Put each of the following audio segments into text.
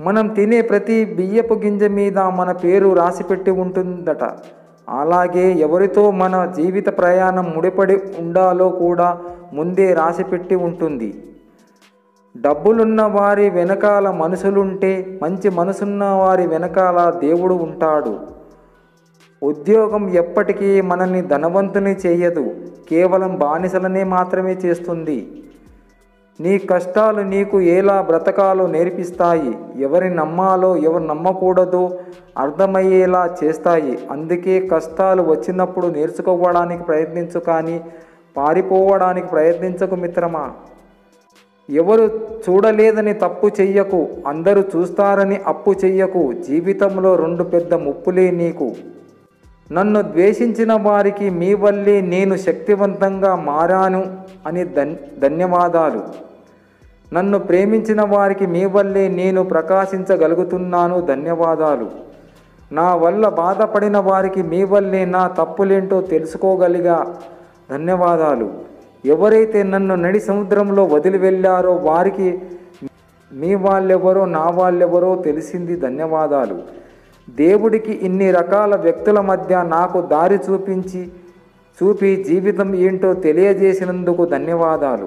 మనం తినే ప్రతి బియ్యపు గింజ మీద మన పేరు రాసిపెట్టి ఉంటుందట అలాగే ఎవరితో మన జీవిత ప్రయాణం ముడిపడి ఉండాలో కూడా ముందే రాసిపెట్టి ఉంటుంది డబ్బులున్న వారి వెనకాల మనుషులుంటే మంచి మనసున్న వారి వెనకాల దేవుడు ఉంటాడు ఉద్యోగం ఎప్పటికీ మనల్ని ధనవంతుని చేయదు కేవలం బానిసలనే మాత్రమే చేస్తుంది నీ కష్టాలు నీకు ఎలా బ్రతకాలో నేర్పిస్తాయి ఎవరి నమ్మాలో ఎవరు నమ్మకూడదో అర్థమయ్యేలా చేస్తాయి అందుకే కష్టాలు వచ్చినప్పుడు నేర్చుకోవడానికి ప్రయత్నించు కానీ పారిపోవడానికి ప్రయత్నించకు మిత్రమా ఎవరు చూడలేదని తప్పు చెయ్యకు అందరూ చూస్తారని అప్పు చెయ్యకు జీవితంలో రెండు పెద్ద ముప్పులే నీకు నన్ను ద్వేషించిన వారికి మీ వల్లే నేను శక్తివంతంగా మారాను అని ధన్ ధన్యవాదాలు నన్ను ప్రేమించిన వారికి మీ వల్లే నేను ప్రకాశించగలుగుతున్నాను ధన్యవాదాలు నా వల్ల బాధపడిన వారికి మీ వల్లే నా తప్పులేంటో తెలుసుకోగలిగా ధన్యవాదాలు ఎవరైతే నన్ను నడి సముద్రంలో వదిలి వెళ్ళారో వారికి మీ వాళ్ళెవరో నా వాళ్ళెవరో తెలిసింది ధన్యవాదాలు దేవుడికి ఇన్ని రకాల వ్యక్తుల మధ్య నాకు దారి చూపించి చూపి జీవితం ఏంటో తెలియజేసినందుకు ధన్యవాదాలు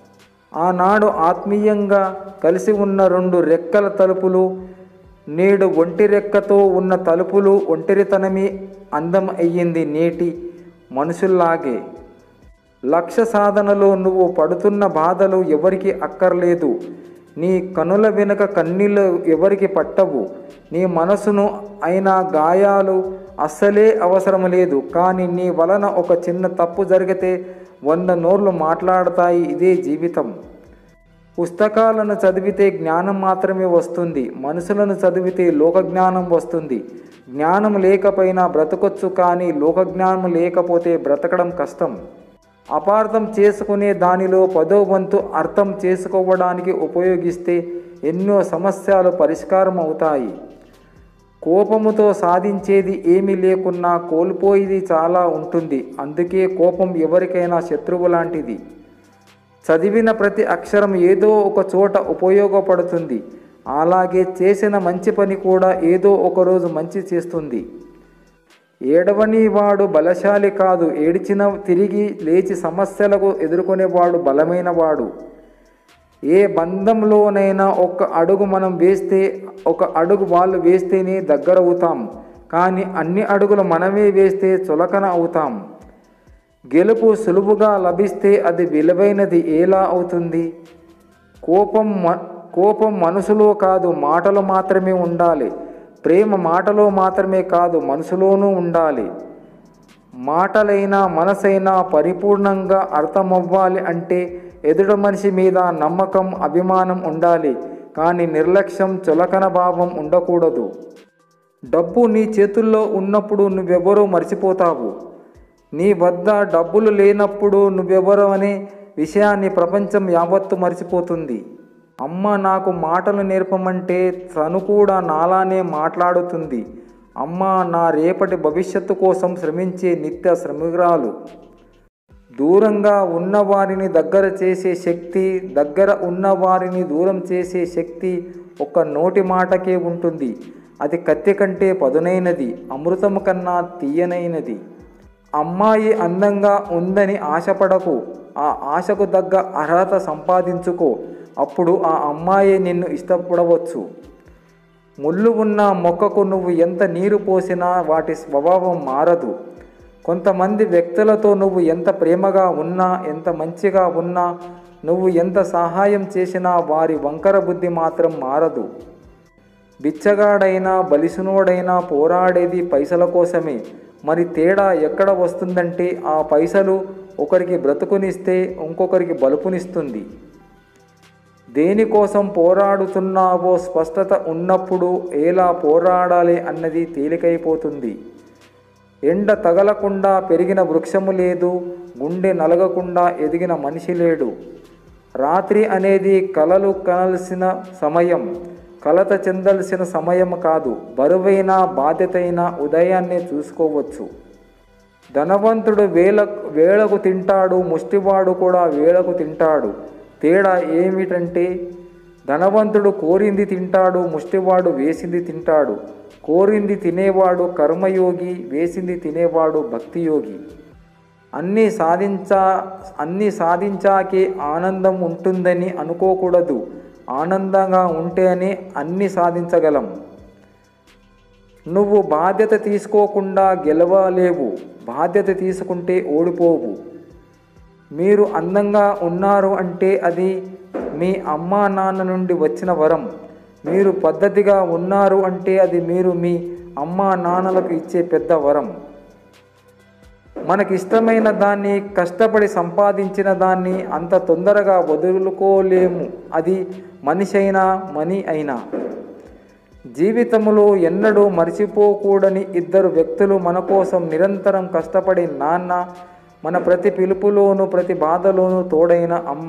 ఆనాడు ఆత్మీయంగా కలిసి ఉన్న రెండు రెక్కల తలుపులు నేడు ఒంటి రెక్కతో ఉన్న తలుపులు ఒంటరితనమే అందం అయ్యింది నేటి మనుషుల్లాగే లక్ష్య సాధనలో నువ్వు పడుతున్న బాధలు ఎవరికి అక్కర్లేదు నీ కనుల వెనుక కన్నీళ్ళు ఎవరికి పట్టవు నీ మనసును అయిన గాయాలు అస్సలే అవసరం లేదు కానీ నీ వలన ఒక చిన్న తప్పు జరిగితే వంద నోర్లు మాట్లాడతాయి ఇదే జీవితం పుస్తకాలను చదివితే జ్ఞానం మాత్రమే వస్తుంది మనుషులను చదివితే లోకజ్ఞానం వస్తుంది జ్ఞానం లేకపోయినా బ్రతకొచ్చు కానీ లోకజ్ఞానం లేకపోతే బ్రతకడం కష్టం అపార్థం చేసుకునే దానిలో పదో వంతు అర్థం చేసుకోవడానికి ఉపయోగిస్తే ఎన్నో సమస్యలు పరిష్కారం అవుతాయి కోపముతో సాధించేది ఏమీ లేకున్నా కోల్పోయేది చాలా ఉంటుంది అందుకే కోపం ఎవరికైనా శత్రువు లాంటిది చదివిన ప్రతి అక్షరం ఏదో ఒక చోట ఉపయోగపడుతుంది అలాగే చేసిన మంచి పని కూడా ఏదో ఒకరోజు మంచి చేస్తుంది ఏడవని వాడు బలశాలి కాదు ఏడిచిన తిరిగి లేచి సమస్యలకు ఎదుర్కొనేవాడు బలమైన వాడు ఏ బంధంలోనైనా ఒక అడుగు మనం వేస్తే ఒక అడుగు వాళ్ళు వేస్తేనే దగ్గర అవుతాం కానీ అన్ని అడుగులు మనమే వేస్తే చులకన అవుతాం గెలుపు సులువుగా లభిస్తే అది విలువైనది ఎలా అవుతుంది కోపం మ- కోపం మనసులో కాదు మాటలు మాత్రమే ఉండాలి ప్రేమ మాటలో మాత్రమే కాదు మనసులోనూ ఉండాలి మాటలైనా మనసైనా పరిపూర్ణంగా అర్థమవ్వాలి అంటే ఎదుటి మనిషి మీద నమ్మకం అభిమానం ఉండాలి కానీ నిర్లక్ష్యం చులకన భావం ఉండకూడదు డబ్బు నీ చేతుల్లో ఉన్నప్పుడు నువ్వెవరో మర్చిపోతావు నీ వద్ద డబ్బులు లేనప్పుడు నువ్వెవరో అనే విషయాన్ని ప్రపంచం యావత్తు మర్చిపోతుంది అమ్మ నాకు మాటలు నేర్పమంటే తను కూడా నాలానే మాట్లాడుతుంది అమ్మ నా రేపటి భవిష్యత్తు కోసం శ్రమించే నిత్య శ్రమికురాలు దూరంగా ఉన్నవారిని దగ్గర చేసే శక్తి దగ్గర ఉన్నవారిని దూరం చేసే శక్తి ఒక నోటి మాటకే ఉంటుంది అది కత్తి కంటే పదునైనది అమృతము కన్నా తీయనైనది అమ్మాయి అందంగా ఉందని ఆశపడకు ఆ ఆశకు తగ్గ అర్హత సంపాదించుకో అప్పుడు ఆ అమ్మాయి నిన్ను ఇష్టపడవచ్చు ముళ్ళు ఉన్న మొక్కకు నువ్వు ఎంత నీరు పోసినా వాటి స్వభావం మారదు కొంతమంది వ్యక్తులతో నువ్వు ఎంత ప్రేమగా ఉన్నా ఎంత మంచిగా ఉన్నా నువ్వు ఎంత సహాయం చేసినా వారి వంకర బుద్ధి మాత్రం మారదు బిచ్చగాడైనా బలిసునోడైనా పోరాడేది పైసల కోసమే మరి తేడా ఎక్కడ వస్తుందంటే ఆ పైసలు ఒకరికి బ్రతుకునిస్తే ఇంకొకరికి బలుపునిస్తుంది దేనికోసం పోరాడుతున్నావో స్పష్టత ఉన్నప్పుడు ఎలా పోరాడాలి అన్నది తేలికైపోతుంది ఎండ తగలకుండా పెరిగిన వృక్షము లేదు గుండె నలగకుండా ఎదిగిన మనిషి లేడు రాత్రి అనేది కలలు కనాల్సిన సమయం కలత చెందాల్సిన సమయం కాదు బరువైన బాధ్యతైన ఉదయాన్నే చూసుకోవచ్చు ధనవంతుడు వేల వేళకు తింటాడు ముష్టివాడు కూడా వేళకు తింటాడు తేడా ఏమిటంటే ధనవంతుడు కోరింది తింటాడు ముష్టివాడు వేసింది తింటాడు కోరింది తినేవాడు కర్మయోగి వేసింది తినేవాడు భక్తియోగి అన్నీ సాధించా అన్నీ సాధించాకే ఆనందం ఉంటుందని అనుకోకూడదు ఆనందంగా ఉంటేనే అన్నీ సాధించగలం నువ్వు బాధ్యత తీసుకోకుండా గెలవలేవు బాధ్యత తీసుకుంటే ఓడిపోవు మీరు అందంగా ఉన్నారు అంటే అది మీ అమ్మా నాన్న నుండి వచ్చిన వరం మీరు పద్ధతిగా ఉన్నారు అంటే అది మీరు మీ అమ్మా నాన్నలకు ఇచ్చే పెద్ద వరం మనకిష్టమైన దాన్ని కష్టపడి సంపాదించిన దాన్ని అంత తొందరగా వదులుకోలేము అది మనిషి అయినా మనీ అయినా జీవితంలో ఎన్నడూ మర్చిపోకూడని ఇద్దరు వ్యక్తులు మన కోసం నిరంతరం కష్టపడి నాన్న మన ప్రతి పిలుపులోనూ ప్రతి బాధలోనూ తోడైన అమ్మ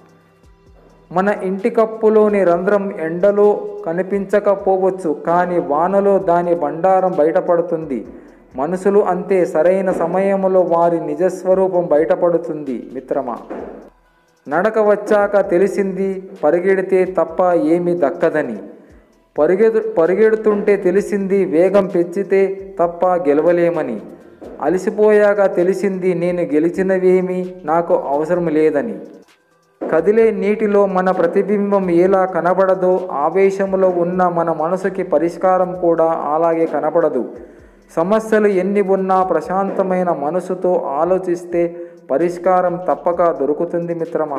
మన ఇంటి కప్పులోని రంధ్రం ఎండలో కనిపించకపోవచ్చు కానీ వానలో దాని బండారం బయటపడుతుంది మనుషులు అంతే సరైన సమయంలో వారి నిజస్వరూపం బయటపడుతుంది మిత్రమా నడక వచ్చాక తెలిసింది పరిగెడితే తప్ప ఏమీ దక్కదని పరిగెడు పరిగెడుతుంటే తెలిసింది వేగం పెంచితే తప్ప గెలవలేమని అలసిపోయాక తెలిసింది నేను గెలిచినవేమీ నాకు అవసరం లేదని కదిలే నీటిలో మన ప్రతిబింబం ఎలా కనబడదో ఆవేశంలో ఉన్న మన మనసుకి పరిష్కారం కూడా అలాగే కనపడదు సమస్యలు ఎన్ని ఉన్నా ప్రశాంతమైన మనసుతో ఆలోచిస్తే పరిష్కారం తప్పక దొరుకుతుంది మిత్రమా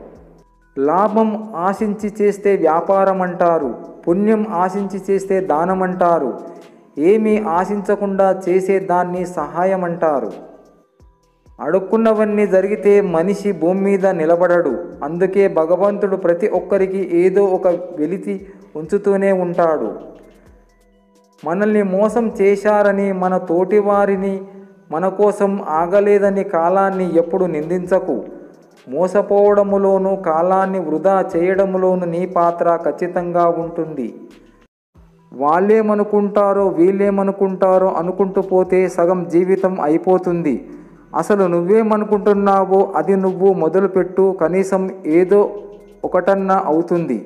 లాభం ఆశించి చేస్తే వ్యాపారం అంటారు పుణ్యం ఆశించి చేస్తే దానం అంటారు ఏమీ ఆశించకుండా చేసే దాన్ని సహాయం అంటారు అడుక్కున్నవన్నీ జరిగితే మనిషి భూమి మీద నిలబడడు అందుకే భగవంతుడు ప్రతి ఒక్కరికి ఏదో ఒక వెలితి ఉంచుతూనే ఉంటాడు మనల్ని మోసం చేశారని మన తోటివారిని మన కోసం ఆగలేదని కాలాన్ని ఎప్పుడు నిందించకు మోసపోవడములోనూ కాలాన్ని వృధా చేయడములోనూ నీ పాత్ర ఖచ్చితంగా ఉంటుంది వాళ్ళేమనుకుంటారో వీళ్ళేమనుకుంటారో అనుకుంటూ పోతే సగం జీవితం అయిపోతుంది అసలు నువ్వేమనుకుంటున్నావో అది నువ్వు మొదలుపెట్టు కనీసం ఏదో ఒకటన్నా అవుతుంది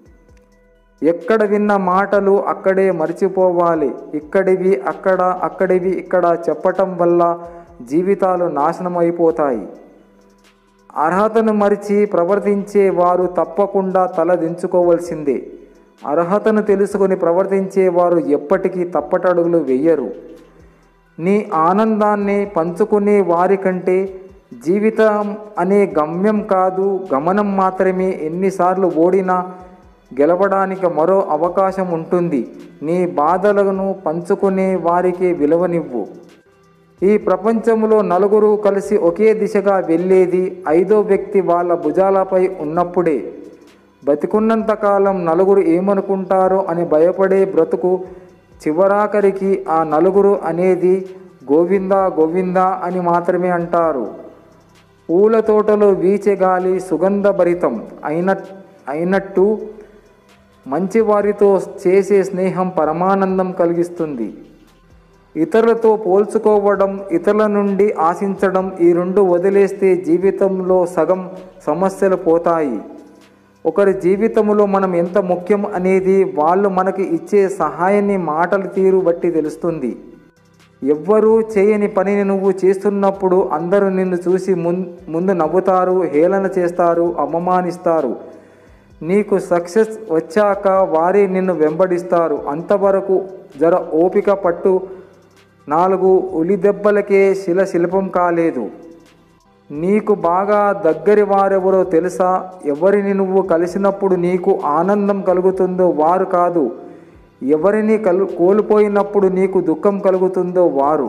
ఎక్కడ విన్న మాటలు అక్కడే మర్చిపోవాలి ఇక్కడివి అక్కడ అక్కడివి ఇక్కడ చెప్పటం వల్ల జీవితాలు నాశనం అయిపోతాయి అర్హతను మరిచి ప్రవర్తించే వారు తప్పకుండా తల దించుకోవలసిందే అర్హతను తెలుసుకొని ప్రవర్తించే వారు ఎప్పటికీ తప్పటడుగులు వెయ్యరు నీ ఆనందాన్ని పంచుకునే వారికంటే జీవితం అనే గమ్యం కాదు గమనం మాత్రమే ఎన్నిసార్లు ఓడినా గెలవడానికి మరో అవకాశం ఉంటుంది నీ బాధలను పంచుకునే వారికి విలువనివ్వు ఈ ప్రపంచంలో నలుగురు కలిసి ఒకే దిశగా వెళ్ళేది ఐదో వ్యక్తి వాళ్ళ భుజాలపై ఉన్నప్పుడే బతికున్నంతకాలం నలుగురు ఏమనుకుంటారో అని భయపడే బ్రతుకు చివరాఖరికి ఆ నలుగురు అనేది గోవిందా గోవిందా అని మాత్రమే అంటారు పూల తోటలో వీచే గాలి సుగంధభరితం అయిన అయినట్టు మంచివారితో చేసే స్నేహం పరమానందం కలిగిస్తుంది ఇతరులతో పోల్చుకోవడం ఇతరుల నుండి ఆశించడం ఈ రెండు వదిలేస్తే జీవితంలో సగం సమస్యలు పోతాయి ఒకరి జీవితంలో మనం ఎంత ముఖ్యం అనేది వాళ్ళు మనకి ఇచ్చే సహాయాన్ని మాటల తీరు బట్టి తెలుస్తుంది ఎవ్వరూ చేయని పనిని నువ్వు చేస్తున్నప్పుడు అందరూ నిన్ను చూసి ముం ముందు నవ్వుతారు హేళన చేస్తారు అవమానిస్తారు నీకు సక్సెస్ వచ్చాక వారే నిన్ను వెంబడిస్తారు అంతవరకు జర ఓపిక పట్టు నాలుగు ఉలి దెబ్బలకే శిల శిల్పం కాలేదు నీకు బాగా దగ్గరి వారెవరో తెలుసా ఎవరిని నువ్వు కలిసినప్పుడు నీకు ఆనందం కలుగుతుందో వారు కాదు ఎవరిని కలు కోల్పోయినప్పుడు నీకు దుఃఖం కలుగుతుందో వారు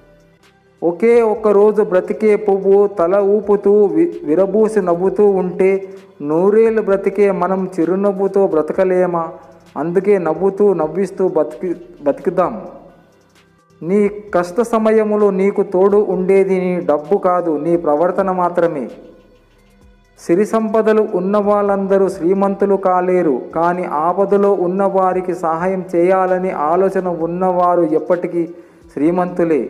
ఒకే ఒక్క రోజు బ్రతికే పువ్వు తల ఊపుతూ వి విరబూసి నవ్వుతూ ఉంటే నూరేళ్ళు బ్రతికే మనం చిరునవ్వుతో బ్రతకలేమా అందుకే నవ్వుతూ నవ్విస్తూ బతికి బతుకుదాం నీ కష్ట సమయములో నీకు తోడు ఉండేది నీ డబ్బు కాదు నీ ప్రవర్తన మాత్రమే సిరి సంపదలు ఉన్న వాళ్ళందరూ శ్రీమంతులు కాలేరు కానీ ఆపదలో ఉన్నవారికి సహాయం చేయాలని ఆలోచన ఉన్నవారు ఎప్పటికీ శ్రీమంతులే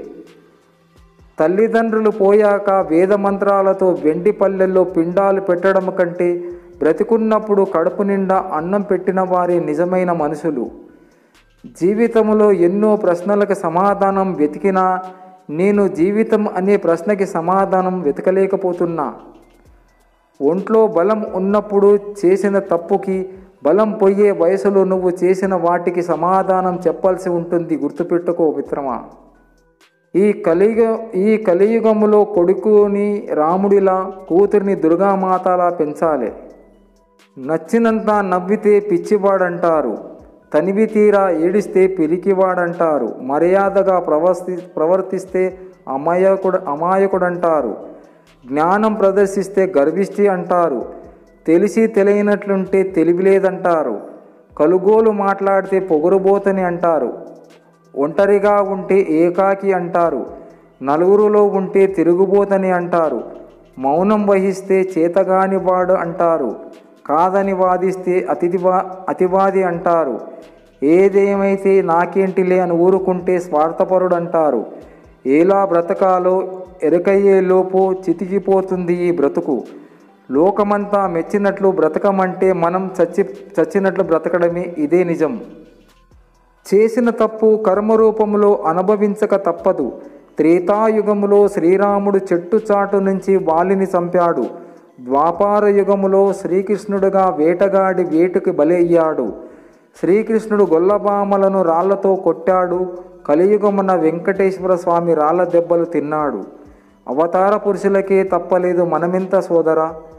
తల్లిదండ్రులు పోయాక వేద మంత్రాలతో వెండి పల్లెల్లో పిండాలు పెట్టడం కంటే బ్రతికున్నప్పుడు కడుపు నిండా అన్నం పెట్టిన వారే నిజమైన మనుషులు జీవితంలో ఎన్నో ప్రశ్నలకు సమాధానం వెతికినా నేను జీవితం అనే ప్రశ్నకి సమాధానం వెతకలేకపోతున్నా ఒంట్లో బలం ఉన్నప్పుడు చేసిన తప్పుకి బలం పోయే వయసులో నువ్వు చేసిన వాటికి సమాధానం చెప్పాల్సి ఉంటుంది గుర్తుపెట్టుకో మిత్రమా ఈ కలియుగ ఈ కలియుగములో కొడుకుని రాముడిలా కూతురిని దుర్గామాతలా పెంచాలి నచ్చినంత నవ్వితే పిచ్చివాడంటారు తనివి తీరా ఏడిస్తే పిరికివాడంటారు మర్యాదగా ప్రవర్తి ప్రవర్తిస్తే అమాయకుడు అమాయకుడంటారు జ్ఞానం ప్రదర్శిస్తే గర్విష్టి అంటారు తెలిసి తెలియనట్లుంటే తెలివిలేదంటారు కలుగోలు మాట్లాడితే పొగరుబోతని అంటారు ఒంటరిగా ఉంటే ఏకాకి అంటారు నలుగురులో ఉంటే తిరుగుబోతని అంటారు మౌనం వహిస్తే చేతగాని వాడు అంటారు కాదని వాదిస్తే అతిథివా అతివాది అంటారు ఏదేమైతే నాకేంటిలే అని ఊరుకుంటే స్వార్థపరుడు అంటారు ఎలా బ్రతకాలో ఎరకయ్యేలోపు చితికిపోతుంది ఈ బ్రతుకు లోకమంతా మెచ్చినట్లు బ్రతకమంటే మనం చచ్చి చచ్చినట్లు బ్రతకడమే ఇదే నిజం చేసిన తప్పు కర్మరూపములో అనుభవించక తప్పదు త్రేతాయుగములో శ్రీరాముడు చెట్టు చాటు నుంచి వాలిని చంపాడు ద్వాపార యుగములో శ్రీకృష్ణుడుగా వేటగాడి వేటుకి బలయ్యాడు శ్రీకృష్ణుడు గొల్లబామలను రాళ్లతో కొట్టాడు కలియుగమున వెంకటేశ్వర స్వామి రాళ్ల దెబ్బలు తిన్నాడు అవతార పురుషులకే తప్పలేదు మనమెంత సోదరా